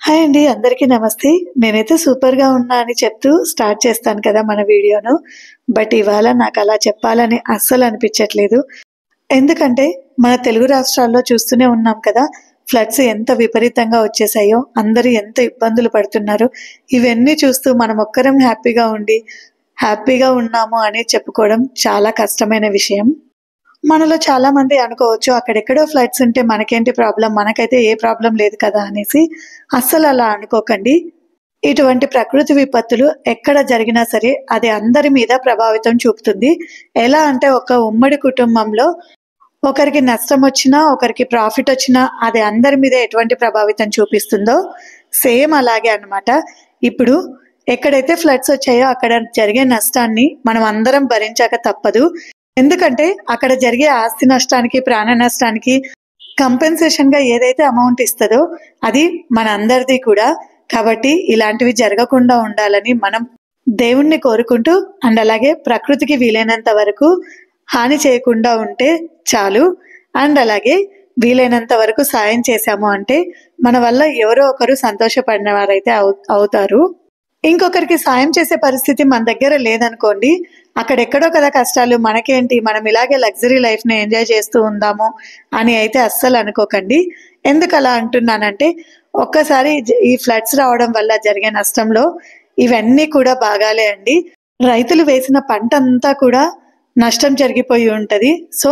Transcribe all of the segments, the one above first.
Hi అండి అందరికీ నమస్తే నేనైతే సూపర్గా ఉన్నా అని చెప్తూ స్టార్ట్ చేస్తాను కదా మన వీడియోను బట్ ఇవాళ నాకు అలా చెప్పాలని అస్సలు అనిపించట్లేదు ఎందుకంటే మన తెలుగు రాష్ట్రాల్లో చూస్తూనే ఉన్నాం కదా ఫ్లడ్స్ ఎంత విపరీతంగా వచ్చేసాయో అందరూ ఎంత ఇబ్బందులు పడుతున్నారు ఇవన్నీ చూస్తూ మనం ఒక్కరం హ్యాపీగా ఉండి హ్యాపీగా ఉన్నాము అని చెప్పుకోవడం చాలా కష్టమైన విషయం మనలో చాలా మంది అనుకోవచ్చు అక్కడెక్కడో ఫ్లడ్స్ ఉంటే మనకేంటి ప్రాబ్లం మనకైతే ఏ ప్రాబ్లం లేదు కదా అనేసి అస్సలు అలా అనుకోకండి ఇటువంటి ప్రకృతి విపత్తులు ఎక్కడ జరిగినా సరే అది అందరి మీద ప్రభావితం చూపుతుంది ఎలా అంటే ఒక ఉమ్మడి కుటుంబంలో ఒకరికి నష్టం వచ్చినా ఒకరికి ప్రాఫిట్ వచ్చినా అది అందరి మీద ఎటువంటి ప్రభావితం చూపిస్తుందో సేమ్ అలాగే అన్నమాట ఇప్పుడు ఎక్కడైతే ఫ్లడ్స్ వచ్చాయో అక్కడ జరిగే నష్టాన్ని మనం అందరం భరించాక తప్పదు ఎందుకంటే అక్కడ జరిగే ఆస్తి నష్టానికి ప్రాణ నష్టానికి కంపెన్సేషన్ గా ఏదైతే అమౌంట్ ఇస్తుందో అది మన అందరిది కూడా కాబట్టి ఇలాంటివి జరగకుండా ఉండాలని మనం దేవుణ్ణి కోరుకుంటూ అండ్ అలాగే ప్రకృతికి వీలైనంత వరకు హాని చేయకుండా ఉంటే చాలు అండ్ అలాగే వీలైనంత వరకు సాయం చేశాము అంటే మన వల్ల ఎవరో ఒకరు సంతోషపడిన వారైతే అవు అవుతారు ఇంకొకరికి సాయం చేసే పరిస్థితి మన దగ్గర లేదనుకోండి అక్కడెక్కడో కదా కష్టాలు మనకేంటి మనం ఇలాగే లగ్జరీ లైఫ్ని ఎంజాయ్ చేస్తూ ఉందాము అని అయితే అస్సలు అనుకోకండి ఎందుకు అలా అంటున్నానంటే ఒక్కసారి జ- ఈ ఫ్లడ్స్ రావడం వల్ల జరిగే నష్టంలో ఇవన్నీ కూడా బాగాలే అండి రైతులు వేసిన పంట అంతా కూడా నష్టం జరిగిపోయి ఉంటది సో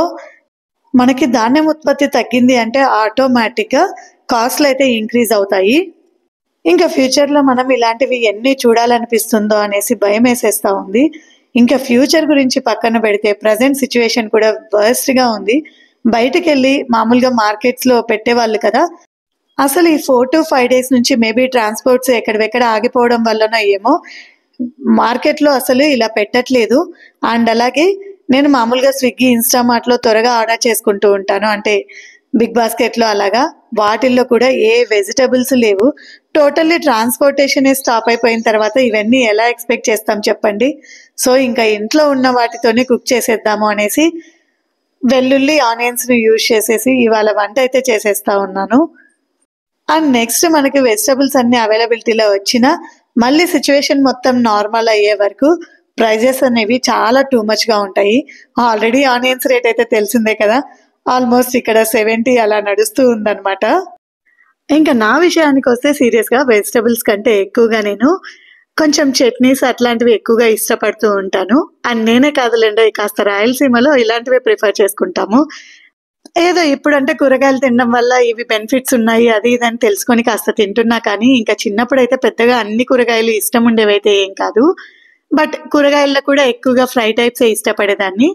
మనకి ధాన్యం ఉత్పత్తి తగ్గింది అంటే ఆటోమేటిక్గా కాస్ట్లు అయితే ఇంక్రీజ్ అవుతాయి ఇంకా ఫ్యూచర్లో మనం ఇలాంటివి ఎన్ని చూడాలనిపిస్తుందో అనేసి భయం వేసేస్తా ఉంది ఇంకా ఫ్యూచర్ గురించి పక్కన పెడితే ప్రజెంట్ సిచ్యువేషన్ కూడా worst గా ఉంది బయటకు వెళ్ళి మామూలుగా మార్కెట్స్లో పెట్టేవాళ్ళు కదా అసలు ఈ ఫోర్ టు ఫైవ్ డేస్ నుంచి మేబీ ట్రాన్స్పోర్ట్స్ ఎక్కడెక్కడ ఆగిపోవడం వల్లనో ఏమో మార్కెట్లో అసలు ఇలా పెట్టట్లేదు అండ్ అలాగే నేను మామూలుగా స్విగ్గీ ఇన్స్టామార్ట్లో త్వరగా ఆర్డర్ చేసుకుంటూ ఉంటాను అంటే బిగ్ బాస్కెట్లో అలాగా వాటిల్లో కూడా ఏ వెజిటబుల్స్ లేవు టోటల్లీ ట్రాన్స్పోర్టేషన్ స్టాప్ అయిపోయిన తర్వాత ఇవన్నీ ఎలా ఎక్స్పెక్ట్ చేస్తాం చెప్పండి సో ఇంకా ఇంట్లో ఉన్న వాటితోనే కుక్ చేసేద్దాము అనేసి వెల్లుల్లి ఆనియన్స్ని యూజ్ చేసేసి ఇవాళ వంట అయితే చేసేస్తా ఉన్నాను అండ్ నెక్స్ట్ మనకి వెజిటబుల్స్ అన్ని అవైలబిలిటీలో వచ్చిన మళ్ళీ సిచ్యువేషన్ మొత్తం నార్మల్ అయ్యే వరకు ప్రైజెస్ అనేవి చాలా టూ మచ్గా ఉంటాయి ఆల్రెడీ ఆనియన్స్ రేట్ అయితే తెలిసిందే కదా ఆల్మోస్ట్ ఇక్కడ సెవెంటీ అలా నడుస్తూ ఉందన్నమాట ఇంకా నా విషయానికి వస్తే సీరియస్గా వెజిటబుల్స్ కంటే ఎక్కువగా నేను కొంచెం చట్నీస్ అట్లాంటివి ఎక్కువగా ఇష్టపడుతూ ఉంటాను అండ్ నేనే కాదులేండి కాస్త రాయలసీమలో ఇలాంటివే ప్రిఫర్ చేసుకుంటాము ఏదో ఇప్పుడంటే కూరగాయలు తినడం వల్ల ఇవి బెనిఫిట్స్ ఉన్నాయి అది ఇది అని తెలుసుకొని కాస్త తింటున్నా కానీ ఇంకా చిన్నప్పుడు అయితే పెద్దగా అన్ని కూరగాయలు ఇష్టం ఉండేవైతే ఏం కాదు బట్ కూరగాయల్లో కూడా ఎక్కువగా ఫ్రై టైప్సే ఇష్టపడేదాన్ని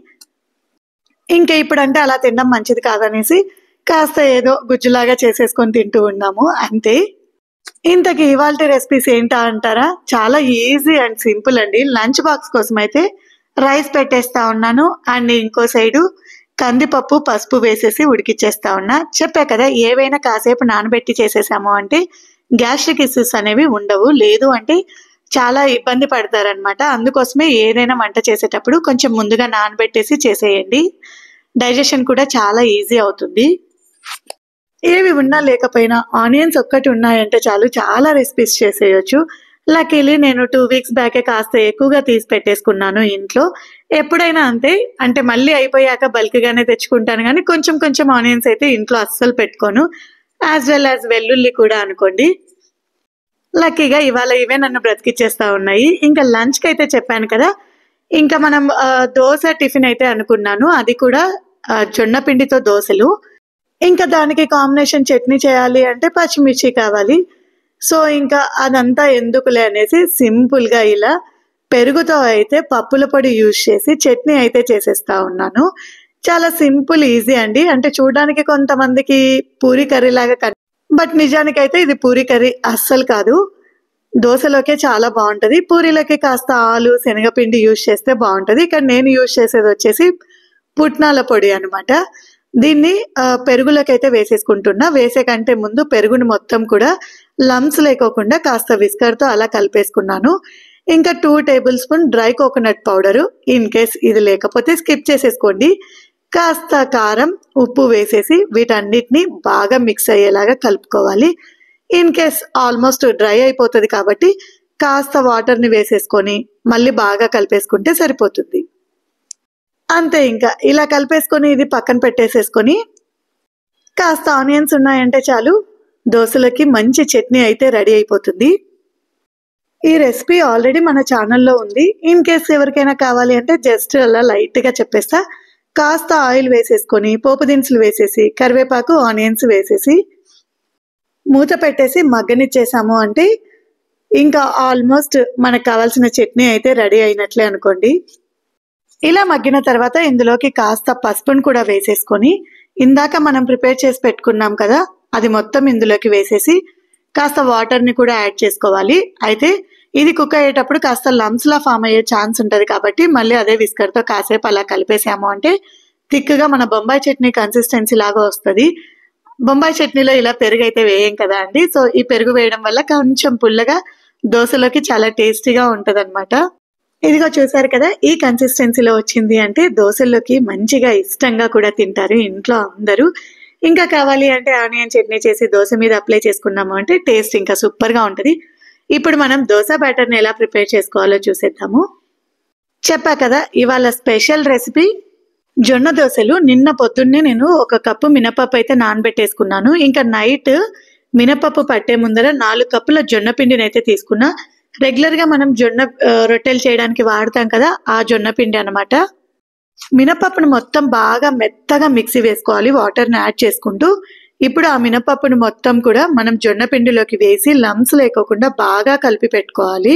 ఇంకా ఇప్పుడంటే అలా తినడం మంచిది కాదనేసి కాస్త ఏదో గుజ్జులాగా చేసేసుకొని తింటూ ఉన్నాము అంతే ఇంతకి ఇవాళ రెసిపీస్ ఏంటా అంటారా చాలా ఈజీ అండ్ సింపుల్ అండి లంచ్ బాక్స్ కోసం అయితే రైస్ పెట్టేస్తా ఉన్నాను అండ్ ఇంకో సైడు కందిపప్పు పసుపు వేసేసి ఉడికిచ్చేస్తా ఉన్నా చెప్పా కదా ఏవైనా కాసేపు నానబెట్టి చేసేసాము అంటే గ్యాస్ట్రిక్ ఇష్యూస్ అనేవి ఉండవు లేదు అంటే చాలా ఇబ్బంది పడతారనమాట అందుకోసమే ఏదైనా వంట చేసేటప్పుడు కొంచెం ముందుగా నానబెట్టేసి చేసేయండి డైజెషన్ కూడా చాలా ఈజీ అవుతుంది ఏవి ఉన్నా లేకపోయినా ఆనియన్స్ ఒక్కటి ఉన్నాయంటే చాలు చాలా రెసిపీస్ చేసేయచ్చు లక్కీలీ నేను టూ వీక్స్ బ్యాకే కాస్త ఎక్కువగా తీసి పెట్టేసుకున్నాను ఇంట్లో ఎప్పుడైనా అంతే అంటే మళ్ళీ అయిపోయాక బల్క్గానే తెచ్చుకుంటాను కానీ కొంచెం కొంచెం ఆనియన్స్ అయితే ఇంట్లో అస్సలు పెట్టుకోను యాజ్ వెల్ యాజ్ వెల్లుల్లి కూడా అనుకోండి లక్కీగా ఇవాళ ఇవే నన్ను బ్రతికిచ్చేస్తా ఉన్నాయి ఇంకా లంచ్కి అయితే చెప్పాను కదా ఇంకా మనం ఆ, దోశ టిఫిన్ అయితే అనుకున్నాను అది కూడా ఆ, జొన్న పిండితో దోశలు ఇంకా దానికి కాంబినేషన్ చట్నీ చేయాలి అంటే పచ్చిమిర్చి కావాలి సో ఇంకా అదంతా ఎందుకులే అనేసి సింపుల్గా ఇలా పెరుగుతో అయితే పప్పుల పొడి యూజ్ చేసి చట్నీ అయితే చేసేస్తా ఉన్నాను చాలా సింపుల్ ఈజీ అండి అంటే చూడడానికి కొంతమందికి పూరి కర్రీ లాగా కన్ బట్ నిజానికైతే ఇది పూరి కర్రీ అస్సలు కాదు దోశలోకే చాలా బాగుంటుంది పూరీలోకి కాస్త ఆలు శనగపిండి యూజ్ చేస్తే బాగుంటుంది ఇక్కడ నేను యూజ్ చేసేది వచ్చేసి పుట్నాల పొడి అనమాట దీన్ని ఆ, పెరుగులోకి అయితే వేసేసుకుంటున్నా వేసే కంటే ముందు పెరుగుని మొత్తం కూడా లమ్స్ లేకోకుండా కాస్త విస్కర్తో అలా కలిపేసుకున్నాను ఇంకా two tablespoon dry coconut powder in case ఇది లేకపోతే స్కిప్ చేసేసుకోండి కాస్త కారం ఉప్పు వేసేసి వీటన్నిటిని బాగా మిక్స్ అయ్యేలాగా కలుపుకోవాలి ఇన్ కేస్ ఆల్మోస్ట్ డ్రై అయిపోతుంది కాబట్టి కాస్త వాటర్ని వేసేసుకొని మళ్ళీ బాగా కలిపేసుకుంటే సరిపోతుంది అంతే ఇంకా ఇలా కలిపేసుకొని ఇది పక్కన పెట్టేసేసుకొని కాస్త ఆనియన్స్ ఉన్నాయంటే చాలు దోశలకి మంచి చట్నీ అయితే రెడీ అయిపోతుంది ఈ రెసిపీ ఆల్రెడీ మన ఛానల్లో ఉంది ఇన్ కేస్ ఎవరికైనా కావాలి అంటే జస్ట్ అలా లైట్గా చెప్పేస్తా కాస్త ఆయిల్ వేసేసుకొని పోపు దినుసులు వేసేసి కరివేపాకు ఆనియన్స్ వేసేసి మూత పెట్టేసి మగ్గనిచ్చేసాము అంటే ఇంకా ఆల్మోస్ట్ మనకు కావాల్సిన చట్నీ అయితే రెడీ అయినట్లే అనుకోండి ఇలా మగ్గిన తర్వాత ఇందులోకి కాస్త పసుపును కూడా వేసేసుకొని ఇందాక మనం ప్రిపేర్ చేసి పెట్టుకున్నాం కదా అది మొత్తం ఇందులోకి వేసేసి కాస్త వాటర్ని కూడా యాడ్ చేసుకోవాలి అయితే ఇది కుక్ అయ్యేటప్పుడు కాస్త లంప్స్లా ఫామ్ అయ్యే ఛాన్స్ ఉంటుంది కాబట్టి మళ్ళీ అదే విస్కర్తో కాసేపు అలా కలిపేసాము అంటే థిక్గా మన బొంబాయి చట్నీ కన్సిస్టెన్సీ లాగా వస్తుంది బొంబాయి చట్నీలో ఇలా పెరుగు అయితే వేయం కదా అండి సో ఈ పెరుగు వేయడం వల్ల కొంచెం పుల్లగా దోశలోకి చాలా టేస్టీగా ఉంటుంది అనమాట ఇదిగో చూసారు కదా ఈ కన్సిస్టెన్సీలో వచ్చింది అంటే దోశల్లోకి మంచిగా ఇష్టంగా కూడా తింటారు ఇంట్లో అందరూ ఇంకా కావాలి అంటే ఆనియన్ చట్నీ చేసి దోశ మీద అప్లై చేసుకున్నాము అంటే టేస్ట్ ఇంకా సూపర్గా ఉంటుంది ఇప్పుడు మనం దోశ బ్యాటర్ని ఎలా ప్రిపేర్ చేసుకోవాలో చూసేద్దాము చెప్పా కదా ఇవాళ స్పెషల్ రెసిపీ జొన్న దోశలు నిన్న పొద్దున్నే నేను ఒక కప్పు మినపప్పు అయితే నానబెట్టేసుకున్నాను ఇంకా నైట్ మినపప్పు పట్టే ముందర నాలుగు కప్పుల జొన్న పిండిని అయితే తీసుకున్నా రెగ్యులర్ గా మనం జొన్న ఆ, రొట్టెలు చేయడానికి వాడతాం కదా ఆ జొన్న పిండి అనమాట మినపప్పును మొత్తం బాగా మెత్తగా మిక్సీ వేసుకోవాలి వాటర్ని యాడ్ చేసుకుంటూ ఇప్పుడు ఆ మినపప్పును మొత్తం కూడా మనం జొన్న పిండిలోకి వేసి లమ్స్ లేకోకుండా బాగా కలిపి పెట్టుకోవాలి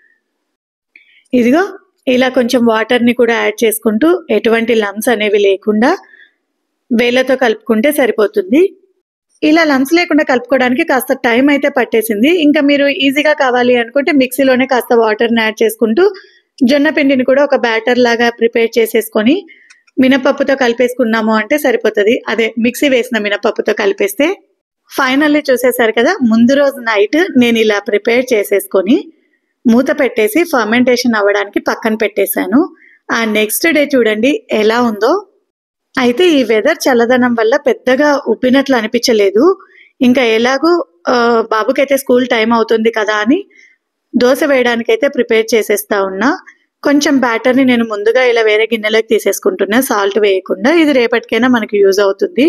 ఇదిగో ఇలా కొంచెం వాటర్ని కూడా యాడ్ చేసుకుంటూ ఎటువంటి లమ్స్ అనేవి లేకుండా వేళ్ళతో కలుపుకుంటే సరిపోతుంది ఇలా లంప్స్ లేకుండా కలుపుకోవడానికి కాస్త టైం అయితే పట్టేసింది ఇంకా మీరు ఈజీగా కావాలి అనుకుంటే మిక్సీలోనే కాస్త వాటర్ని యాడ్ చేసుకుంటూ జొన్న పిండిని కూడా ఒక బ్యాటర్ లాగా ప్రిపేర్ చేసేసుకొని మినపప్పుతో కలిపేసుకున్నాము అంటే సరిపోతుంది అదే మిక్సీ వేసిన మినపప్పుతో కలిపేస్తే ఫైనల్లీ చూసేసారు కదా ముందు రోజు నైట్ నేను ఇలా ప్రిపేర్ చేసేసుకొని మూత పెట్టేసి ఫర్మెంటేషన్ అవ్వడానికి పక్కన పెట్టేశాను ఆ నెక్స్ట్ డే చూడండి ఎలా ఉందో అయితే ఈ వెదర్ చల్లదనం వల్ల పెద్దగా ఉబ్బినట్లు అనిపించలేదు ఇంకా ఎలాగూ ఆ, బాబుకైతే స్కూల్ టైం అవుతుంది కదా అని దోశ వేయడానికైతే ప్రిపేర్ చేసేస్తా ఉన్నా కొంచెం బ్యాటర్ని నేను ముందుగా ఇలా వేరే గిన్నెలోకి తీసేసుకుంటున్నా సాల్ట్ వేయకుండా ఇది రేపటికైనా మనకి యూజ్ అవుతుంది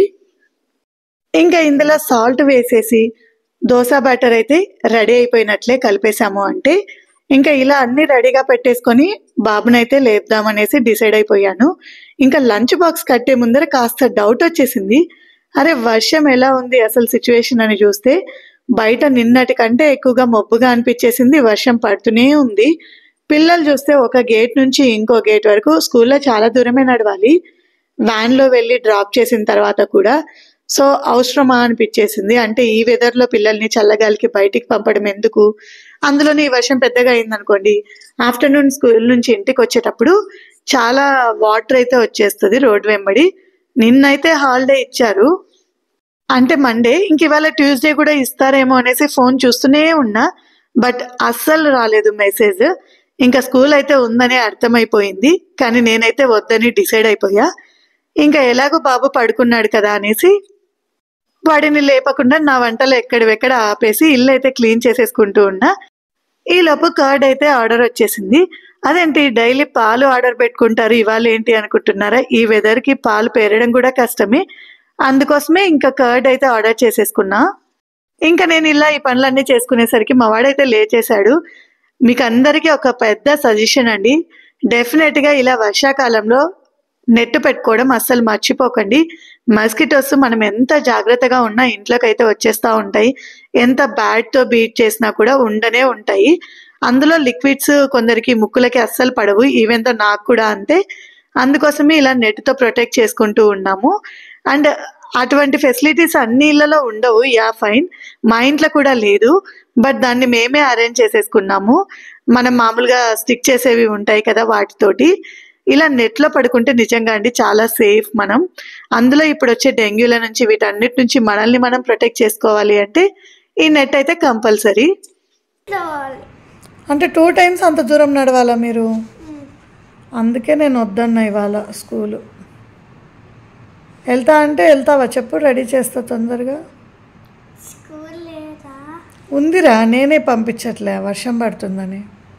ఇంకా ఇందులో సాల్ట్ వేసేసి దోశ బ్యాటర్ అయితే రెడీ అయిపోయినట్లే కలిపేసాము అంటే ఇంకా ఇలా అన్ని రెడీగా పెట్టేసుకొని బాబునైతే లేపుదామనేసి డిసైడ్ అయిపోయాను ఇంకా లంచ్ బాక్స్ కట్టే ముందర కాస్త డౌట్ వచ్చేసింది అరే వర్షం ఎలా ఉంది అసలు సిచ్యువేషన్ అని చూస్తే బయట నిన్నటి కంటే ఎక్కువగా మబ్బుగా అనిపించేసింది వర్షం పడుతూనే ఉంది పిల్లలు చూస్తే ఒక గేట్ నుంచి ఇంకో గేట్ వరకు స్కూల్లో చాలా దూరమే నడవాలి వ్యాన్లో వెళ్ళి డ్రాప్ చేసిన తర్వాత కూడా సో అవసరమా అనిపించేసింది అంటే ఈ వెదర్లో పిల్లల్ని చల్లగాలికి బయటికి పంపడం ఎందుకు అందులోనే ఈ వర్షం పెద్దగా అయిందనుకోండి ఆఫ్టర్నూన్ స్కూల్ నుంచి ఇంటికి వచ్చేటప్పుడు చాలా వాటర్ అయితే వచ్చేస్తుంది రోడ్ వెంబడి నిన్నైతే హాలిడే ఇచ్చారు అంటే మండే ఇంక ఇవాళ ట్యూస్డే కూడా ఇస్తారేమో అనేసి ఫోన్ చూస్తూనే ఉన్నా బట్ అస్సలు రాలేదు మెసేజ్ ఇంకా స్కూల్ అయితే ఉందని అర్థమైపోయింది కానీ నేనైతే వద్దని డిసైడ్ అయిపోయా ఇంకా ఎలాగో బాబు పడుకున్నాడు కదా అనేసి వాడిని లేపకుండా నా వంటలు ఎక్కడివెక్కడ ఆపేసి ఇల్లు అయితే క్లీన్ చేసేసుకుంటూ ఉన్నా ఈ లోపు కర్డ్ అయితే ఆర్డర్ వచ్చేసింది అదేంటి డైలీ పాలు ఆర్డర్ పెట్టుకుంటారు ఇవాళ ఏంటి అనుకుంటున్నారా ఈ వెదర్ కి పాలు పేరడం కూడా కష్టమే అందుకోసమే ఇంకా కర్డ్ అయితే ఆర్డర్ చేసేసుకున్నా ఇంకా నేను ఇలా ఈ పనులన్నీ చేసుకునేసరికి మా వాడైతే లేచేశాడు మీకు అందరికీ ఒక పెద్ద సజెషన్ అండి డెఫినెట్ గా ఇలా వర్షాకాలంలో నెట్ పెట్టుకోవడం అస్సలు మర్చిపోకండి మస్కిటోస్ మనం ఎంత జాగ్రత్తగా ఉన్నా ఇంట్లోకి అయితే వచ్చేస్తూ ఉంటాయి ఎంత బ్యాట్ తో బీట్ చేసినా కూడా ఉండనే ఉంటాయి అందులో లిక్విడ్స్ కొందరికి ముక్కులకి అస్సలు పడవు ఈవెన్ తో నాకు కూడా అంతే అందుకోసమే ఇలా net తో ప్రొటెక్ట్ చేసుకుంటూ ఉన్నాము అండ్ అటువంటి ఫెసిలిటీస్ అన్ని ఇళ్లలో ఉండవు యా ఫైన్ మా ఇంట్లో కూడా లేదు బట్ దాన్ని మేమే అరేంజ్ చేసేసుకున్నాము మనం మామూలుగా స్టిక్ చేసేవి ఉంటాయి కదా వాటితోటి ఇలా నెట్లో పడుకుంటే నిజంగా అండి చాలా సేఫ్ మనం అందులో ఇప్పుడు వచ్చే డెంగ్యూల నుంచి వీటన్నిటి నుంచి మనల్ని మనం ప్రొటెక్ట్ చేసుకోవాలి అంటే ఈ నెట్ అయితే కంపల్సరీ రావాలి అంటే టూ టైమ్స్ అంత దూరం నడవాలా మీరు అందుకే నేను వద్దన్నా ఇవాళ స్కూలు వెళ్తా అంటే వెళ్తావా చెప్పు రెడీ చేస్తా తొందరగా స్కూల్ లేదా ఉందిరా నేనే పంపించట్లే వర్షం పడుతుందని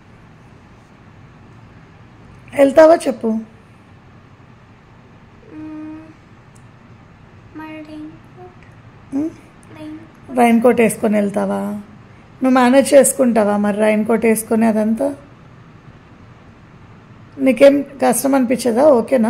వెళ్తావా చెప్పు మరి రెయిన్కోట్ ఉమ్? రెయిన్ రైన్ కోట్ వేసుకొని వెళ్తావా నువ్వు మేనేజ్ చేసుకుంటావా మరి రైన్ కోట్ వేసుకొని అదంతా నీకేం కష్టం అనిపించదా ఓకేనా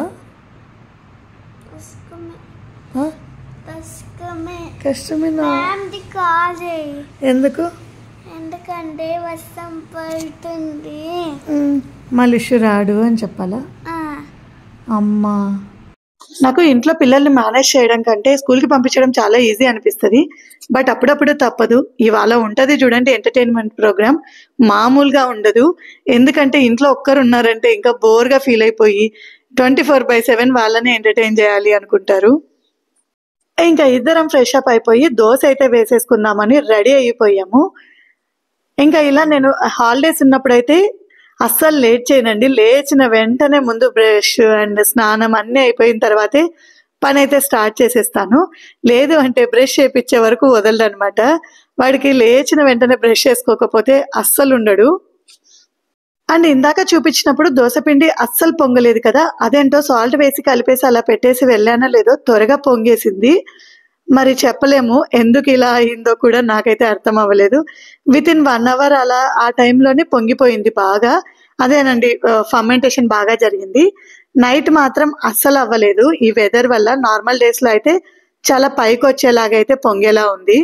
పుస్తకమే ఆ? పుస్తకమే కష్టమేనా మ్యామ్ది కాదే ఎందుకు ఎందుకంటే వర్షం పడుతుంది ఉమ్, మళ్ళీ ఇష్యూ రాడు అని చెప్పాలా ఆ, అమ్మా నాకు ఇంట్లో పిల్లల్ని మేనేజ్ చేయడం కంటే స్కూల్కి పంపించడం చాలా ఈజీ అనిపిస్తుంది బట్ అప్పుడప్పుడు తప్పదు ఇవాళ ఉంటుంది చూడండి ఎంటర్టైన్మెంట్ ప్రోగ్రామ్ మామూలుగా ఉండదు ఎందుకంటే ఇంట్లో ఒక్కరు ఉన్నారంటే ఇంకా బోర్గా ఫీల్ అయిపోయి ట్వంటీ ఫోర్ బై సెవెన్ వాళ్ళని ఎంటర్టైన్ చేయాలి అనుకుంటారు ఇంకా ఇద్దరం ఫ్రెష్ అప్ అయిపోయి దోశ అయితే వేసేసుకుందామని రెడీ అయిపోయాము ఇంకా ఇలా నేను హాలిడేస్ ఉన్నప్పుడైతే అస్సలు లేట్ చేయనండి లేచిన వెంటనే ముందు బ్రష్ అండ్ స్నానం అన్నీ అయిపోయిన తర్వాతే పని అయితే స్టార్ట్ చేసేస్తాను లేదు అంటే బ్రష్ చేపించే వరకు వదలడు అనమాట వాడికి లేచిన వెంటనే బ్రష్ చేసుకోకపోతే అస్సలు ఉండడు అండ్ ఇందాక చూపించినప్పుడు దోసపిండి అస్సలు పొంగలేదు కదా అదేంటో సాల్ట్ వేసి కలిపేసి అలా పెట్టేసి వెళ్ళానో లేదో త్వరగా పొంగేసింది మరి చెప్పలేము ఎందుకు ఇలా అయిందో కూడా నాకైతే అర్థం అవ్వలేదు విత్ ఇన్ వన్ అవర్ అలా ఆ టైంలోనే పొంగిపోయింది బాగా అదేనండి ఫర్మెంటేషన్ బాగా జరిగింది నైట్ మాత్రం అస్సలు అవ్వలేదు ఈ వెదర్ వల్ల నార్మల్ డేస్లో అయితే చాలా పైకి వచ్చేలాగా అయితే పొంగేలా ఉంది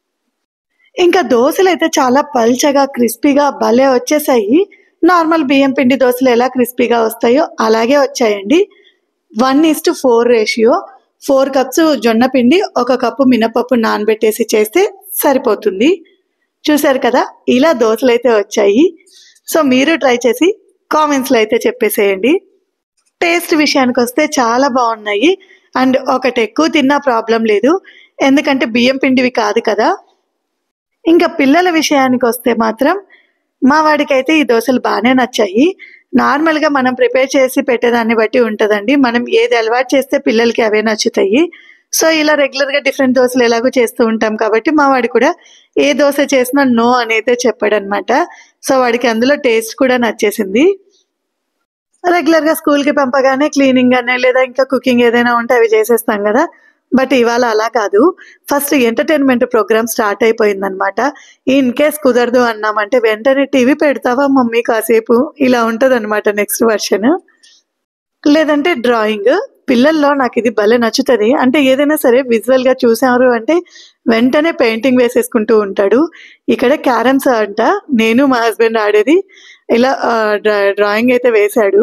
ఇంకా దోశలు అయితే చాలా పల్చగా క్రిస్పీగా భలే వచ్చేసాయి నార్మల్ బియ్యం పిండి దోశలు ఎలా క్రిస్పీగా వస్తాయో అలాగే వచ్చాయండి one is to four ratio four cups జొన్న పిండి ఒక కప్పు మినపప్పు నానబెట్టేసి చేస్తే సరిపోతుంది చూసారు కదా ఇలా దోశలు అయితే వచ్చాయి సో మీరు ట్రై చేసి కామెంట్స్లో అయితే చెప్పేసేయండి టేస్ట్ విషయానికి వస్తే చాలా బాగున్నాయి అండ్ ఒకటి ఎక్కువ తిన్నా ప్రాబ్లం లేదు ఎందుకంటే బియ్యం పిండివి కాదు కదా ఇంకా పిల్లల విషయానికి వస్తే మాత్రం మా వాడికైతే ఈ దోశలు బాగానే నచ్చాయి నార్మల్గా మనం ప్రిపేర్ చేసి పెట్టేదాన్ని బట్టి ఉంటుందండి మనం ఏది అలవాటు చేస్తే పిల్లలకి అవే నచ్చుతాయి సో ఇలా రెగ్యులర్గా డిఫరెంట్ దోశలు ఎలాగో చేస్తూ ఉంటాం కాబట్టి మా వాడు కూడా ఏ దోశ చేసినా నో అని అయితే చెప్పాడనమాట సో వాడికి అందులో టేస్ట్ కూడా నచ్చేసింది రెగ్యులర్గా స్కూల్కి పంపగానే క్లీనింగ్ అనే లేదా ఇంకా కుకింగ్ ఏదైనా ఉంటే అవి చేసేస్తాం కదా బట్ ఇవాళ అలా కాదు ఫస్ట్ ఎంటర్టైన్మెంట్ ప్రోగ్రామ్ స్టార్ట్ అయిపోయిందనమాట ఇన్ కేస్ కుదరదు అన్నామంటే వెంటనే టీవీ పెడతావా మమ్మీ కాసేపు ఇలా ఉంటుంది నెక్స్ట్ వర్షన్ లేదంటే డ్రాయింగ్ పిల్లల్లో నాకు ఇది భలే నచ్చుతుంది అంటే ఏదైనా సరే విజువల్ గా చూసారు అంటే వెంటనే పెయింటింగ్ వేసేసుకుంటూ ఉంటాడు ఇక్కడ క్యారమ్స్ అంట నేను మా హస్బెండ్ ఆడేది ఇలా ఆ, డ్రా- డ్రాయింగ్ అయితే వేశాడు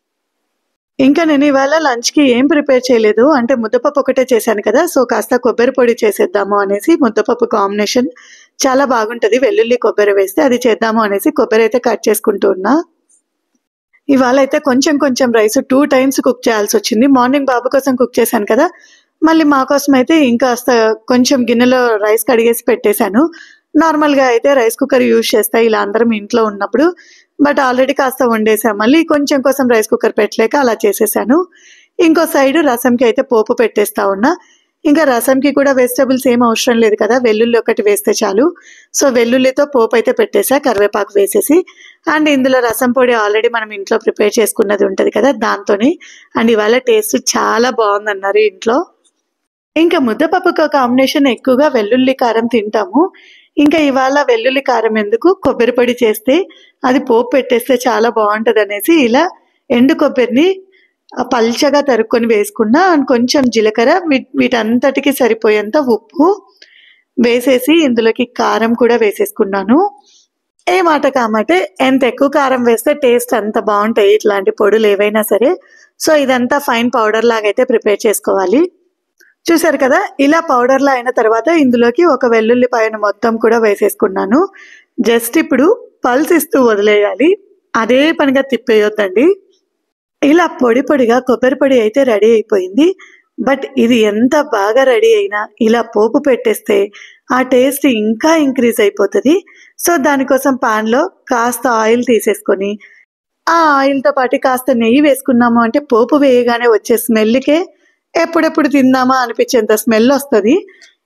ఇంకా నేను ఇవాళ లంచ్ కి ఏం ప్రిపేర్ చేయలేదు అంటే ముద్దపప్పు ఒకటే చేశాను కదా సో కాస్త కొబ్బరి పొడి చేసేద్దాము అనేసి ముద్దపప్పు కాంబినేషన్ చాలా బాగుంటది వెల్లుల్లి కొబ్బరి వేస్తే అది చేద్దాము అనేసి కొబ్బరి అయితే కట్ చేసుకుంటూ ఉన్నా ఇవాళ అయితే కొంచెం కొంచెం రైస్ టూ టైమ్స్ కుక్ చేయాల్సి వచ్చింది మార్నింగ్ బాబు కోసం కుక్ చేశాను కదా మళ్ళీ మా కోసం అయితే ఇంకా కొంచెం గిన్నెలో రైస్ కడిగేసి పెట్టేశాను నార్మల్గా అయితే రైస్ కుక్కర్ యూజ్ చేస్తా ఇలా అందరం ఇంట్లో ఉన్నప్పుడు బట్ ఆల్రెడీ కాస్త వండేసాం మళ్ళీ కొంచెం కోసం రైస్ కుక్కర్ పెట్టలేక అలా చేసేసాను ఇంకో సైడ్ రసంకి అయితే పోపు పెట్టేస్తా ఉన్నా ఇంకా రసంకి కూడా వెజిటబుల్స్ ఏం అవసరం లేదు కదా వెల్లుల్లి ఒకటి వేస్తే చాలు సో వెల్లుల్లితో పోపు అయితే పెట్టేసా కరివేపాకు వేసేసి అండ్ ఇందులో రసం పొడి ఆల్రెడీ మనం ఇంట్లో ప్రిపేర్ చేసుకున్నది ఉంటుంది కదా దాంతోనే అండ్ ఇవాళ టేస్ట్ చాలా బాగుందన్నారు ఇంట్లో ఇంకా ముద్దపప్పుకు కాంబినేషన్ ఎక్కువగా వెల్లుల్లి కారం తింటాము ఇంకా ఇవాళ వెల్లుల్లి కారం ఎందుకు కొబ్బరి పొడి చేస్తే అది పోపు పెట్టేస్తే చాలా బాగుంటది అనేసి ఇలా ఎండు కొబ్బరిని ఆ పల్చగా తరుక్కొని వేసుకున్నా అండ్ కొంచెం జీలకర్ర వీ- వీటంతటికి సరిపోయేంత ఉప్పు వేసేసి ఇందులోకి కారం కూడా వేసేసుకున్నాను ఏ మాట కామంటే ఎంత ఎక్కువ కారం వేస్తే టేస్ట్ అంత బాగుంటాయి ఇట్లాంటి పొడులు ఏవైనా సరే సో ఇదంతా ఫైన్ పౌడర్ లాగైతే ప్రిపేర్ చేసుకోవాలి చూసారు కదా ఇలా పౌడర్ లా అయిన తర్వాత ఇందులోకి ఒక వెల్లుల్లిపాయను మొత్తం కూడా వేసేసుకున్నాను జస్ట్ ఇప్పుడు పల్స్ ఇస్తూ వదిలేయాలి అదే పనిగా తిప్పేయొద్దండి ఇలా పొడి పొడిగా కొబ్బరి పొడి అయితే రెడీ అయిపోయింది బట్ ఇది ఎంత బాగా రెడీ అయినా ఇలా పోపు పెట్టేస్తే ఆ టేస్ట్ ఇంకా ఇంక్రీజ్ అయిపోతుంది సో దానికోసం పాన్లో కాస్త ఆయిల్ తీసేసుకొని ఆ ఆయిల్తో పాటు కాస్త నెయ్యి వేసుకున్నాము అంటే పోపు వేయగానే వచ్చే స్మెల్కే ఎప్పుడెప్పుడు తిందామా అనిపించేంత స్మెల్ వస్తుంది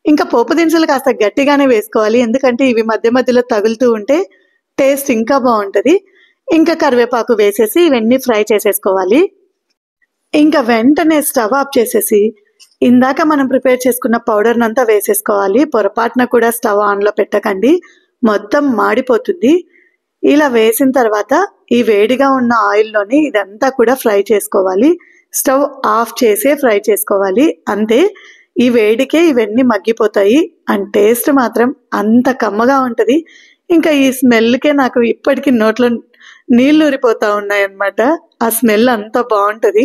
ఇంకా పోపు దినుసులు కాస్త గట్టిగానే వేసుకోవాలి ఎందుకంటే ఇవి మధ్య మధ్యలో తగులుతూ ఉంటే టేస్ట్ ఇంకా బాగుంటుంది ఇంకా కరివేపాకు వేసేసి ఇవన్నీ ఫ్రై చేసేసుకోవాలి ఇంకా వెంటనే స్టవ్ ఆఫ్ చేసేసి ఇందాక మనం ప్రిపేర్ చేసుకున్న పౌడర్ అంతా వేసేసుకోవాలి పొరపాటున కూడా స్టవ్ ఆన్లో పెట్టకండి మొత్తం మాడిపోతుంది ఇలా వేసిన తర్వాత ఈ వేడిగా ఉన్న ఆయిల్లోని ఇదంతా కూడా ఫ్రై చేసుకోవాలి స్టవ్ ఆఫ్ చేసే ఫ్రై చేసుకోవాలి అంతే ఈ వేడికే ఇవన్నీ మగ్గిపోతాయి అండ్ టేస్ట్ మాత్రం అంత కమ్మగా ఉంటుంది ఇంకా ఈ స్మెల్కే నాకు ఇప్పటికీ నోట్లో నీళ్ళు ఊరిపోతా ఉన్నాయి అన్నమాట ఆ స్మెల్ అంత బాగుంటుంది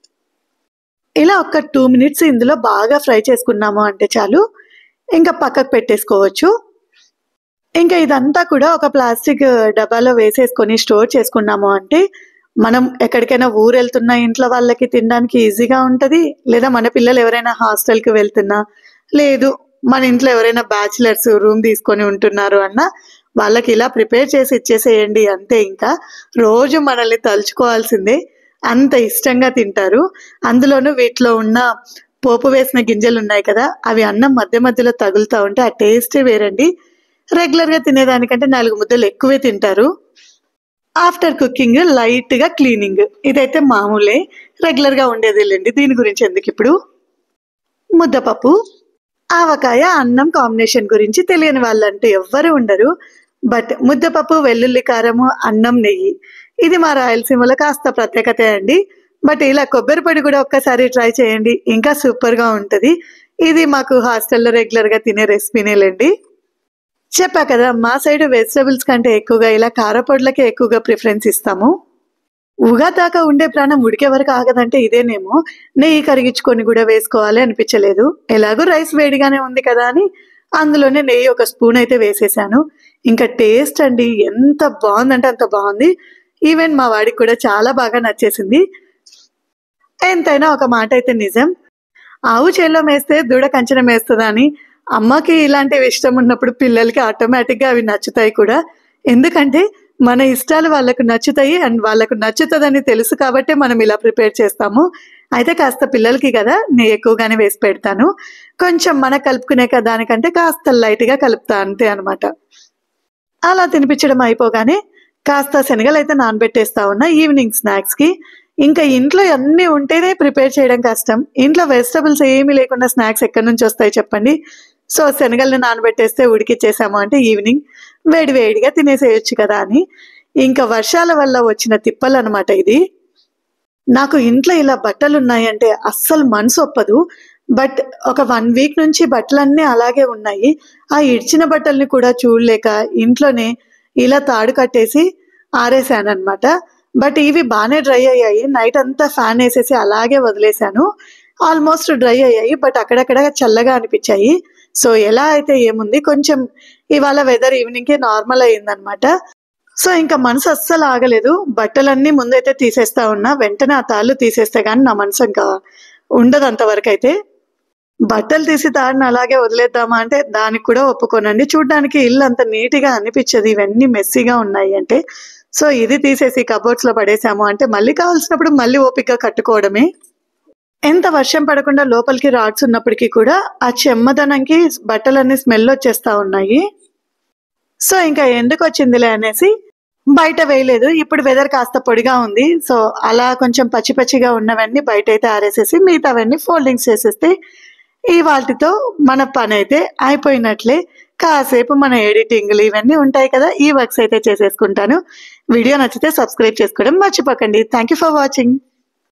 ఇలా ఒక టూ మినిట్స్ ఇందులో బాగా ఫ్రై చేసుకున్నాము అంటే చాలు ఇంకా పక్కకు పెట్టేసుకోవచ్చు ఇంకా ఇదంతా కూడా ఒక ప్లాస్టిక్ డబ్బాలో వేసేసుకొని స్టోర్ చేసుకున్నాము అంటే మనం ఎక్కడికైనా ఊరు వెళ్తున్నా ఇంట్లో వాళ్ళకి తినడానికి ఈజీగా ఉంటుంది లేదా మన పిల్లలు ఎవరైనా హాస్టల్కి వెళ్తున్నా లేదు మన ఇంట్లో ఎవరైనా బ్యాచిలర్స్ రూమ్ తీసుకొని ఉంటున్నారు అన్న వాళ్ళకి ఇలా ప్రిపేర్ చేసి ఇచ్చేసేయండి అంతే ఇంకా రోజు మనల్ని తలుచుకోవాల్సిందే అంత ఇష్టంగా తింటారు అందులోనూ వీటిలో ఉన్న పోపు వేసిన గింజలు ఉన్నాయి కదా అవి అన్నం మధ్య మధ్యలో తగులుతూ ఉంటే ఆ టేస్టే వేరండి రెగ్యులర్గా తినేదానికంటే నాలుగు ముద్దలు ఎక్కువే తింటారు ఆఫ్టర్ కుకింగ్ లైట్గా క్లీనింగ్ ఇదైతే మామూలే రెగ్యులర్గా ఉండేదేలేండి దీని గురించి ఎందుకు ఇప్పుడు ముద్దపప్పు ఆవకాయ అన్నం కాంబినేషన్ గురించి తెలియని వాళ్ళంటూ ఎవ్వరు ఉండరు బట్ ముద్దపప్పు వెల్లుల్లి కారము అన్నం నెయ్యి ఇది మా రాయలసీమలో కాస్త ప్రత్యేకత అండి బట్ ఇలా కొబ్బరి పొడి కూడా ఒక్కసారి ట్రై చేయండి ఇంకా సూపర్గా ఉంటుంది ఇది మాకు హాస్టల్లో రెగ్యులర్గా తినే రెసిపీనేలేండి చెప్పా కదా మా సైడ్ వెజిటబుల్స్ కంటే ఎక్కువగా ఇలా కారపొడులకే ఎక్కువగా ప్రిఫరెన్స్ ఇస్తాము ఉగా దాకా ఉండే ప్రాణం ఉడికే వరకు ఆగదంటే ఇదేనేమో నెయ్యి కరిగించుకొని కూడా వేసుకోవాలి అనిపించలేదు ఎలాగో రైస్ వేడిగానే ఉంది కదా అని అందులోనే నెయ్యి ఒక స్పూన్ అయితే వేసేసాను ఇంకా టేస్ట్ అండి ఎంత బాగుందంటే అంత బాగుంది ఈవెన్ మా వాడికి కూడా చాలా బాగా నచ్చేసింది ఎంతైనా ఒక మాట అయితే నిజం ఆవు చేలో మేస్తే దూడ కంచనం వేస్తుందా అని అమ్మకి ఇలాంటివి ఇష్టం ఉన్నప్పుడు పిల్లలకి ఆటోమేటిక్గా అవి నచ్చుతాయి కూడా ఎందుకంటే మన ఇష్టాలు వాళ్ళకు నచ్చుతాయి అండ్ వాళ్ళకు నచ్చుతుందని తెలుసు కాబట్టి మనం ఇలా ప్రిపేర్ చేస్తాము అయితే కాస్త పిల్లలకి కదా నేను ఎక్కువగానే వేసి పెడతాను కొంచెం మన కలుపుకునే కదా దానికంటే కాస్త లైట్గా కలుపుతా అంతే అనమాట అలా తినిపించడం అయిపోగానే కాస్త శనగలు అయితే నానబెట్టేస్తా ఉన్నా ఈవినింగ్ స్నాక్స్కి ఇంకా ఇంట్లో అన్నీ ఉంటేనే ప్రిపేర్ చేయడం కష్టం ఇంట్లో వెజిటబుల్స్ ఏమీ లేకుండా స్నాక్స్ ఎక్కడి నుంచి వస్తాయి చెప్పండి సో శనగల్ని నానబెట్టేస్తే ఉడికిచ్చేసాము అంటే ఈవినింగ్ వేడి వేడిగా తినేసేయచ్చు కదా అని ఇంకా వర్షాల వల్ల వచ్చిన తిప్పలు అనమాట ఇది నాకు ఇంట్లో ఇలా బట్టలు ఉన్నాయంటే అస్సలు మనసు ఒప్పదు బట్ ఒక వన్ వీక్ నుంచి బట్టలన్నీ అలాగే ఉన్నాయి ఆ ఇడ్చిన బట్టల్ని కూడా చూడలేక ఇంట్లోనే ఇలా తాడు కట్టేసి ఆరేసాను అనమాట బట్ ఇవి బాగానే డ్రై అయ్యాయి నైట్ అంతా ఫ్యాన్ వేసేసి అలాగే వదిలేశాను ఆల్మోస్ట్ డ్రై అయ్యాయి బట్ అక్కడక్కడ చల్లగా అనిపించాయి సో ఎలా అయితే ఏముంది కొంచెం ఇవాళ వెదర్ ఈవినింగ్కి నార్మల్ అయ్యిందనమాట సో ఇంకా మనసు అస్సలు ఆగలేదు బట్టలన్నీ ముందైతే తీసేస్తా ఉన్నా వెంటనే ఆ తాళ్ళు తీసేస్తే కానీ నా మనసు ఇంకా ఉండదు అంతవరకు అయితే బట్టలు తీసి తాడిని అలాగే వదిలేద్దామా అంటే దానికి కూడా ఒప్పుకోనండి చూడడానికి ఇల్లు అంత నీట్గా అనిపించదు ఇవన్నీ మెస్సీగా ఉన్నాయి అంటే సో ఇది తీసేసి కబోర్డ్స్ లో పడేసాము అంటే మళ్ళీ కావాల్సినప్పుడు మళ్ళీ ఓపికగా కట్టుకోవడమే ఎంత వర్షం పడకుండా లోపలికి రాడ్స్ ఉన్నప్పటికీ కూడా ఆ చెమ్మదనంకి బట్టలన్నీ స్మెల్ వచ్చేస్తా ఉన్నాయి సో ఇంకా ఎందుకు వచ్చిందిలే అనేసి బయట వేయలేదు ఇప్పుడు వెదర్ కాస్త పొడిగా ఉంది సో అలా కొంచెం పచ్చి పచ్చిగా ఉన్నవన్నీ బయట అయితే ఆరేసేసి మిగతావన్నీ ఫోల్డింగ్స్ చేసేస్తే ఈ వాటితో మన పని అయితే అయిపోయినట్లే కాసేపు మన ఎడిటింగ్లు ఇవన్నీ ఉంటాయి కదా ఈ వర్క్స్ అయితే చేసేసుకుంటాను వీడియో నచ్చితే సబ్స్క్రైబ్ చేసుకోవడం మర్చిపోకండి థ్యాంక్ యూ ఫర్ వాచింగ్